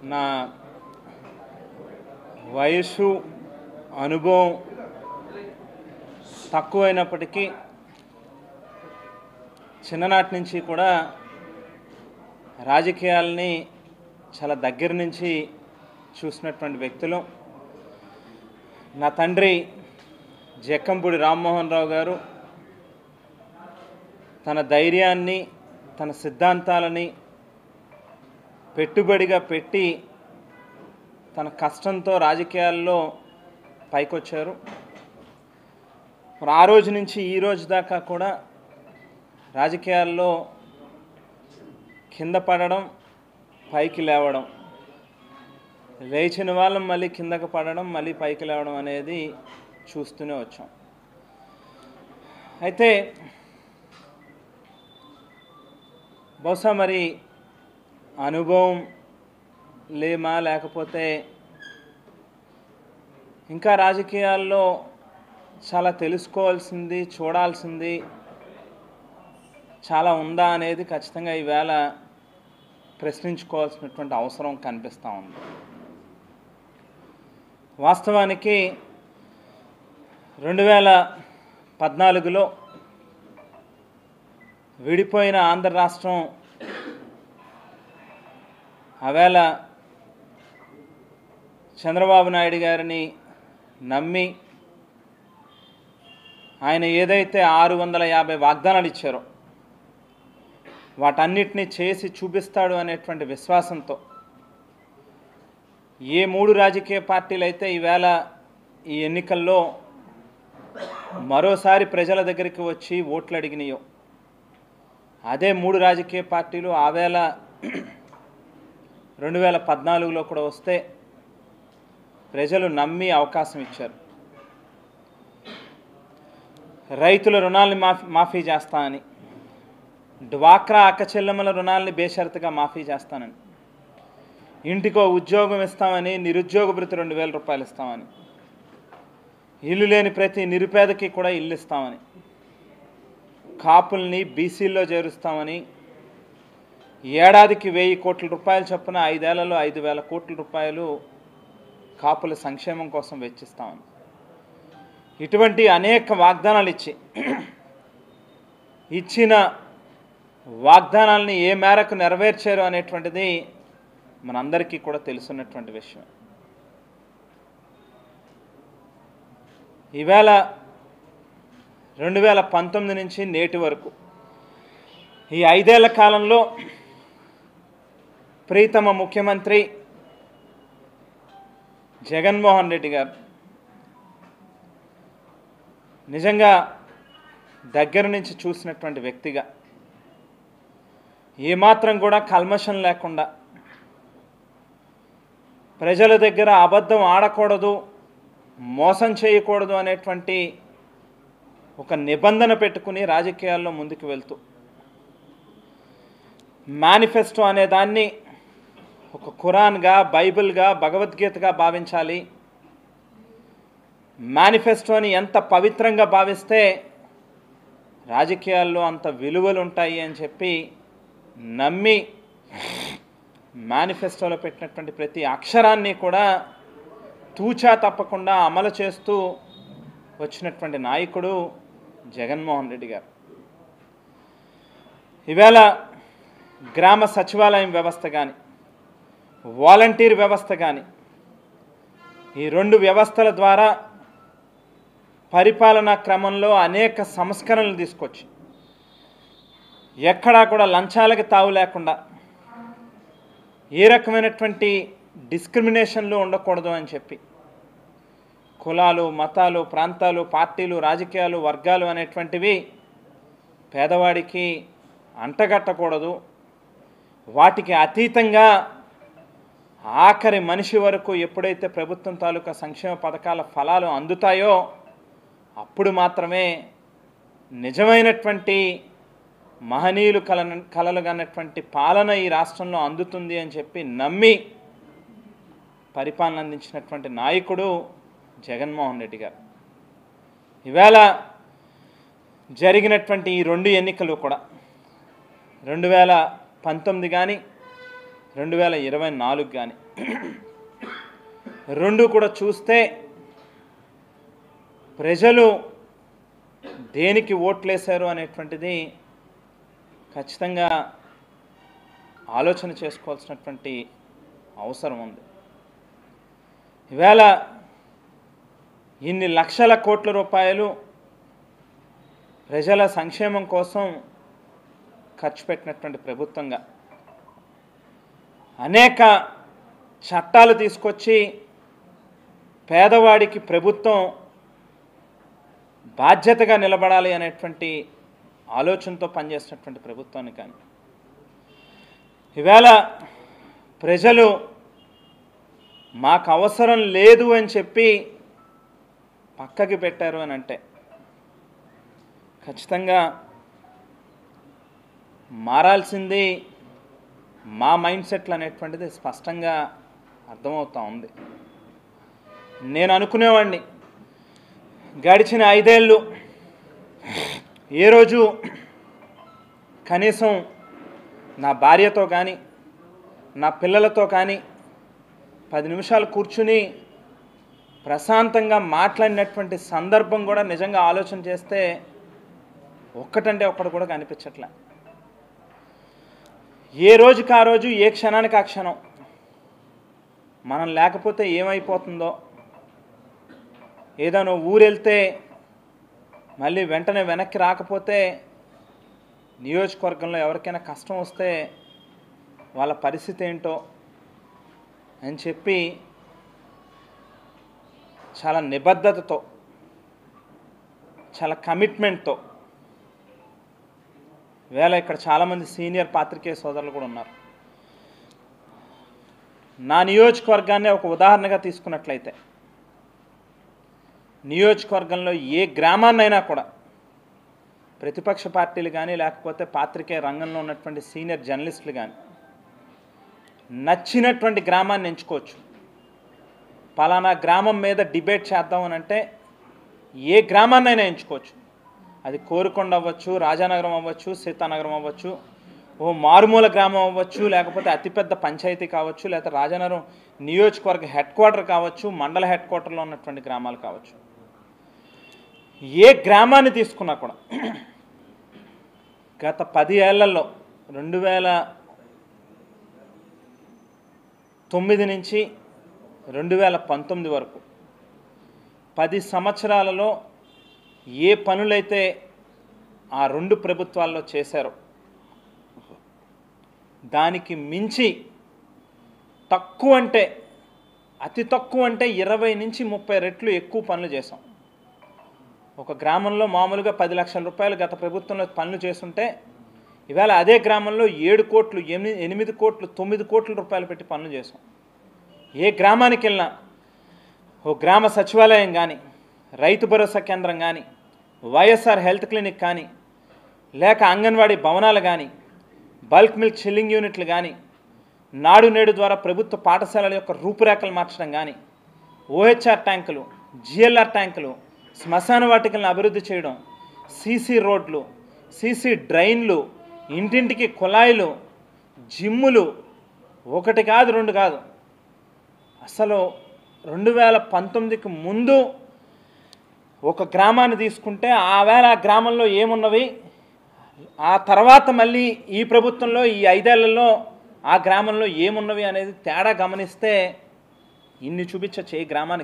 నా వయసు అనుభవం తక్కువైనప్పటికీ చిన్ననాటి నుంచి కూడా రాజకీయాలని చాలా దగ్గర నుంచి చూసినటువంటి వ్యక్తులు నా తండ్రి జక్కంపూడి రామ్మోహన్ రావు గారు తన ధైర్యాన్ని తన సిద్ధాంతాలని పెట్టుబడిగా పెట్టి తన కష్టంతో రాజకీయాల్లో పైకొచ్చారు మరి ఆ రోజు నుంచి ఈ రోజు దాకా కూడా రాజకీయాల్లో కింద పడడం పైకి లేవడం లేచిన వాళ్ళం మళ్ళీ కిందకి పడడం మళ్ళీ పైకి లేవడం అనేది చూస్తూనే వచ్చాం అయితే బహుశా మరి అనుభవం లేమా లేకపోతే ఇంకా రాజకీయాల్లో చాలా తెలుసుకోవాల్సింది చూడాల్సింది చాలా ఉందా అనేది ఖచ్చితంగా ఈవేళ ప్రశ్నించుకోవాల్సినటువంటి అవసరం కనిపిస్తూ ఉంది వాస్తవానికి రెండు వేల పద్నాలుగులో విడిపోయిన ఆంధ్ర రాష్ట్రం ఆవేళ చంద్రబాబు నాయుడు గారిని నమ్మి ఆయన ఏదైతే ఆరు వందల యాభై వాగ్దానాలు ఇచ్చారో వాటన్నిటినీ చేసి చూపిస్తాడు అనేటువంటి విశ్వాసంతో ఏ మూడు రాజకీయ పార్టీలు అయితే ఈవేళ ఈ ఎన్నికల్లో మరోసారి ప్రజల దగ్గరికి వచ్చి ఓట్లు అడిగినాయో అదే మూడు రాజకీయ పార్టీలు ఆవేళ రెండు వేల పద్నాలుగులో కూడా వస్తే ప్రజలు నమ్మి అవకాశం ఇచ్చారు రైతుల రుణాల్ని మాఫీ మాఫీ చేస్తా అని డ్వాక్రా అక్క చెల్లెమ్మల రుణాల్ని బేషరతుగా మాఫీ చేస్తానని ఇంటికో ఉద్యోగం ఇస్తామని నిరుద్యోగ భృతి రెండు వేల రూపాయలు ఇస్తామని ఇల్లు లేని ప్రతి నిరుపేదకి కూడా ఇల్లు ఇస్తామని కాపుల్ని బీసీల్లో చేరుస్తామని ఏడాదికి వెయ్యి కోట్ల రూపాయలు చొప్పున ఐదేళ్లలో ఐదు వేల కోట్ల రూపాయలు కాపుల సంక్షేమం కోసం వెచ్చిస్తామని ఇటువంటి అనేక వాగ్దానాలు ఇచ్చి ఇచ్చిన వాగ్దానాలని ఏ మేరకు నెరవేర్చారు అనేటువంటిది మనందరికీ కూడా తెలుసున్నటువంటి విషయం ఈవేళ రెండు వేల పంతొమ్మిది నుంచి నేటి వరకు ఈ ఐదేళ్ల కాలంలో ప్రీతమ ముఖ్యమంత్రి జగన్మోహన్ రెడ్డి గారు నిజంగా దగ్గర నుంచి చూసినటువంటి వ్యక్తిగా ఏమాత్రం కూడా కల్మషం లేకుండా ప్రజల దగ్గర అబద్ధం ఆడకూడదు మోసం చేయకూడదు అనేటువంటి ఒక నిబంధన పెట్టుకుని రాజకీయాల్లో ముందుకు వెళ్తూ మేనిఫెస్టో అనే దాన్ని ఒక ఖురాన్గా బైబిల్గా భగవద్గీతగా భావించాలి మేనిఫెస్టోని ఎంత పవిత్రంగా భావిస్తే రాజకీయాల్లో అంత విలువలు ఉంటాయి అని చెప్పి నమ్మి మేనిఫెస్టోలో పెట్టినటువంటి ప్రతి అక్షరాన్ని కూడా తూచా తప్పకుండా అమలు చేస్తూ వచ్చినటువంటి నాయకుడు జగన్మోహన్ రెడ్డి గారు ఈవేళ గ్రామ సచివాలయం వ్యవస్థ కానీ వాలంటీర్ వ్యవస్థ కానీ ఈ రెండు వ్యవస్థల ద్వారా పరిపాలనా క్రమంలో అనేక సంస్కరణలు తీసుకొచ్చి ఎక్కడా కూడా లంచాలకి తావు లేకుండా ఏ రకమైనటువంటి డిస్క్రిమినేషన్లు ఉండకూడదు అని చెప్పి కులాలు మతాలు ప్రాంతాలు పార్టీలు రాజకీయాలు వర్గాలు అనేటువంటివి పేదవాడికి అంటగట్టకూడదు వాటికి అతీతంగా ఆఖరి మనిషి వరకు ఎప్పుడైతే ప్రభుత్వం తాలూకా సంక్షేమ పథకాల ఫలాలు అందుతాయో అప్పుడు మాత్రమే నిజమైనటువంటి మహనీయులు కల కలలుగన్నటువంటి పాలన ఈ రాష్ట్రంలో అందుతుంది అని చెప్పి నమ్మి పరిపాలన అందించినటువంటి నాయకుడు జగన్మోహన్ రెడ్డి గారు ఈవేళ జరిగినటువంటి ఈ రెండు ఎన్నికలు కూడా రెండు వేల పంతొమ్మిది కానీ రెండు వేల ఇరవై నాలుగు కానీ రెండు కూడా చూస్తే ప్రజలు దేనికి ఓట్లేశారు అనేటువంటిది ఖచ్చితంగా ఆలోచన చేసుకోవాల్సినటువంటి అవసరం ఉంది ఈవేళ ఇన్ని లక్షల కోట్ల రూపాయలు ప్రజల సంక్షేమం కోసం ఖర్చు పెట్టినటువంటి ప్రభుత్వంగా అనేక చట్టాలు తీసుకొచ్చి పేదవాడికి ప్రభుత్వం బాధ్యతగా నిలబడాలి అనేటువంటి ఆలోచనతో పనిచేస్తున్నటువంటి ప్రభుత్వాన్ని కానీ ఈవేళ ప్రజలు మాకు అవసరం లేదు అని చెప్పి పక్కకి పెట్టారు అని అంటే ఖచ్చితంగా మారాల్సింది మా మైండ్ సెట్లు అనేటువంటిది స్పష్టంగా అర్థమవుతా ఉంది నేను అనుకునేవాడిని గడిచిన ఐదేళ్ళు ఏ రోజు కనీసం నా భార్యతో కానీ నా పిల్లలతో కానీ పది నిమిషాలు కూర్చుని ప్రశాంతంగా మాట్లాడినటువంటి సందర్భం కూడా నిజంగా ఆలోచన చేస్తే ఒక్కటంటే ఒక్కటి కూడా కనిపించట్లే ఏ రోజుకి ఆ రోజు ఏ క్షణానికి ఆ క్షణం మనం లేకపోతే ఏమైపోతుందో ఏదైనా ఊరెళ్తే మళ్ళీ వెంటనే వెనక్కి రాకపోతే నియోజకవర్గంలో ఎవరికైనా కష్టం వస్తే వాళ్ళ పరిస్థితి ఏంటో అని చెప్పి చాలా నిబద్ధతతో చాలా కమిట్మెంట్తో వేళ ఇక్కడ చాలామంది సీనియర్ పాత్రికేయ సోదరులు కూడా ఉన్నారు నా నియోజకవర్గాన్ని ఒక ఉదాహరణగా తీసుకున్నట్లయితే నియోజకవర్గంలో ఏ గ్రామాన్నైనా కూడా ప్రతిపక్ష పార్టీలు కానీ లేకపోతే పాత్రికేయ రంగంలో ఉన్నటువంటి సీనియర్ జర్నలిస్టులు కానీ నచ్చినటువంటి గ్రామాన్ని ఎంచుకోవచ్చు పలానా గ్రామం మీద డిబేట్ చేద్దాం అని అంటే ఏ గ్రామాన్నైనా ఎంచుకోవచ్చు అది కోరుకొండ అవ్వచ్చు రాజానగరం అవ్వచ్చు సీతానగరం అవ్వచ్చు ఓ మారుమూల గ్రామం అవ్వచ్చు లేకపోతే అతిపెద్ద పంచాయతీ కావచ్చు లేకపోతే రాజానగరం నియోజకవర్గ హెడ్ క్వార్టర్ కావచ్చు మండల హెడ్ క్వార్టర్లో ఉన్నటువంటి గ్రామాలు కావచ్చు ఏ గ్రామాన్ని తీసుకున్నా కూడా గత పది ఏళ్లలో రెండు వేల తొమ్మిది నుంచి రెండు వేల పంతొమ్మిది వరకు పది సంవత్సరాలలో ఏ పనులైతే ఆ రెండు ప్రభుత్వాల్లో చేశారో దానికి మించి తక్కువ అంటే అతి తక్కువ అంటే ఇరవై నుంచి ముప్పై రెట్లు ఎక్కువ పనులు చేసాం ఒక గ్రామంలో మామూలుగా పది లక్షల రూపాయలు గత ప్రభుత్వంలో పనులు చేస్తుంటే ఇవాళ అదే గ్రామంలో ఏడు కోట్లు ఎనిమిది ఎనిమిది కోట్లు తొమ్మిది కోట్ల రూపాయలు పెట్టి పనులు చేసాం ఏ గ్రామానికి వెళ్ళినా ఓ గ్రామ సచివాలయం కానీ రైతు భరోసా కేంద్రం కానీ వైఎస్ఆర్ హెల్త్ క్లినిక్ కానీ లేక అంగన్వాడీ భవనాలు కానీ బల్క్ మిల్క్ చిల్లింగ్ యూనిట్లు కానీ నాడు నేడు ద్వారా ప్రభుత్వ పాఠశాలల యొక్క రూపురేఖలు మార్చడం కానీ ఓహెచ్ఆర్ ట్యాంకులు జిఎల్ఆర్ ట్యాంకులు శ్మశాన వాటికలను అభివృద్ధి చేయడం సీసీ రోడ్లు సీసీ డ్రైన్లు ఇంటింటికి కుళాయిలు జిమ్ములు ఒకటి కాదు రెండు కాదు అసలు రెండు వేల పంతొమ్మిదికి ముందు ఒక గ్రామాన్ని తీసుకుంటే ఆ వేళ ఆ గ్రామంలో ఏమున్నవి ఆ తర్వాత మళ్ళీ ఈ ప్రభుత్వంలో ఈ ఐదేళ్లలో ఆ గ్రామంలో ఏమున్నవి అనేది తేడా గమనిస్తే ఇన్ని చూపించచ్చు ఏ గ్రామానికి